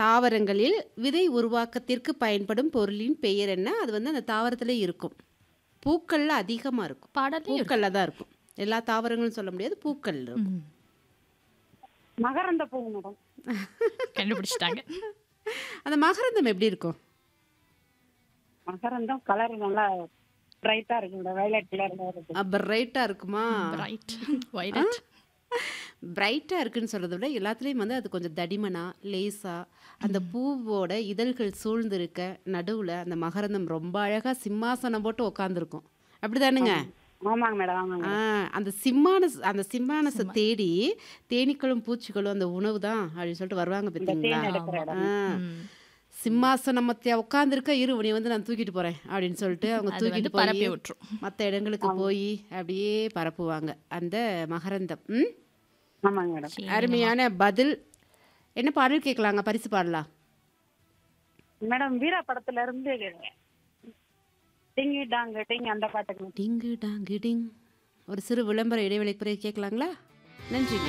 தாவரங்களில் விதை உருவாக்கத்திற்கு பயன்படும் பொருளின் பெயர் என்ன அது வந்து அந்த தாவரத்துல இருக்கும் பூக்கள்ல அதிகமா இருக்கும் பாடலையும் இருக்கு. பூக்கள்ல தான் இருக்கும் எல்லா தாவரங்களும் சொல்ல முடியாது பூக்கள் இருக்கும் ம். மகரந்த பூ மேடம் கண்டுபிடிச்சிட்டாங்க அந்த மகரந்தம் எப்படி இருக்கும் மகரந்தம் கலர் நல்லா பிரைட்டா இருக்கு மேடம் வயலட் கலர்ல இருக்கு பிரைட்டாக இருக்குமா ரைட் வைலட் பிரைட்டாக இருக்குன்னு சொல்கிறத விட எல்லாத்துலேயும் வந்து அது கொஞ்சம் தடிமனா லேசா அந்த பூவோட இதழ்கள் சூழ்ந்திருக்க நடுவில் அந்த மகரந்தம் ரொம்ப அழகாக சிம்மாசனம் போட்டு உக்காந்துருக்கும் அப்படிதானுங்க ஆமாங்க மேடம் ஆமாங்க ஆ அந்த சிம்மான அந்த சிம்மானசை தேடி தேனீக்களும் பூச்சிகளும் அந்த உணவு தான் அப்படின்னு சொல்லிட்டு வருவாங்க பார்த்தீங்களா தேன் எடுக்கிற இடம் ஆ சிம்மாசனம் மத்திய உட்காந்துருக்க இரு உன்னை வந்து நான் தூக்கிட்டு போறேன் அப்படின்னு சொல்லிட்டு அவங்க அது வந்து தூக்கிட்டு பரப்பி போய் விட்டுரும் மற்ற இடங்களுக்கு போய் அப்படியே பரப்புவாங்க அந்த மகரந்தம் ம் ஆமாங்க மேடம் அருமையான பதில் என்ன பாடல் கேட்கலாங்க பரிசு பாடலாம் மேடம் வீரா படத்துல இருந்து டிங்கு டாங்கு டிங் அந்த பாட்டுக்கு டிங்கு டாங்கு டிங் ஒரு சிறு விளம்பர இடைவேளை பிறகு கேட்கலாங்களா நன்றிங்க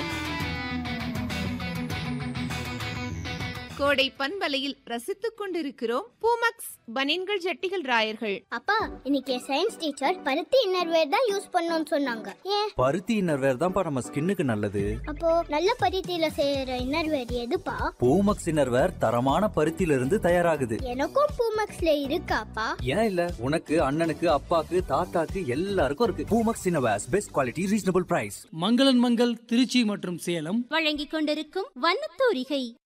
கோடை பண்பலையில் ரசித்துக் கொண்டிருக்கிறோம் பூமக்ஸ் பனின்கள் ஜட்டிகள் ராயர்கள் அப்பா இன்னைக்கு சயின்ஸ் டீச்சர் பருத்தி இன்னர்வேர் தான் யூஸ் பண்ணணும்னு சொன்னாங்க ஏன் பருத்தி இன்னர்வேர் தான்ப்பா நம்ம ஸ்கின்னுக்கு நல்லது அப்போ நல்ல பருத்தியில செய்யற இன்னர்வேர் எதுப்பா பூமக்ஸ் இன்னர்வேர் தரமான பருத்தியில இருந்து தயாராகுது எனக்கும் பூமக்ஸ்ல இருக்காப்பா ஏன் இல்ல உனக்கு அண்ணனுக்கு அப்பாக்கு தாத்தாக்கு எல்லாருக்கும் இருக்கு Poomex innerwears best quality reasonable price மங்களன் மங்கள் திருச்சி மற்றும் சேலம் வழங்கிக் கொண்டிருக்கும் வண்ணத்தூரிகை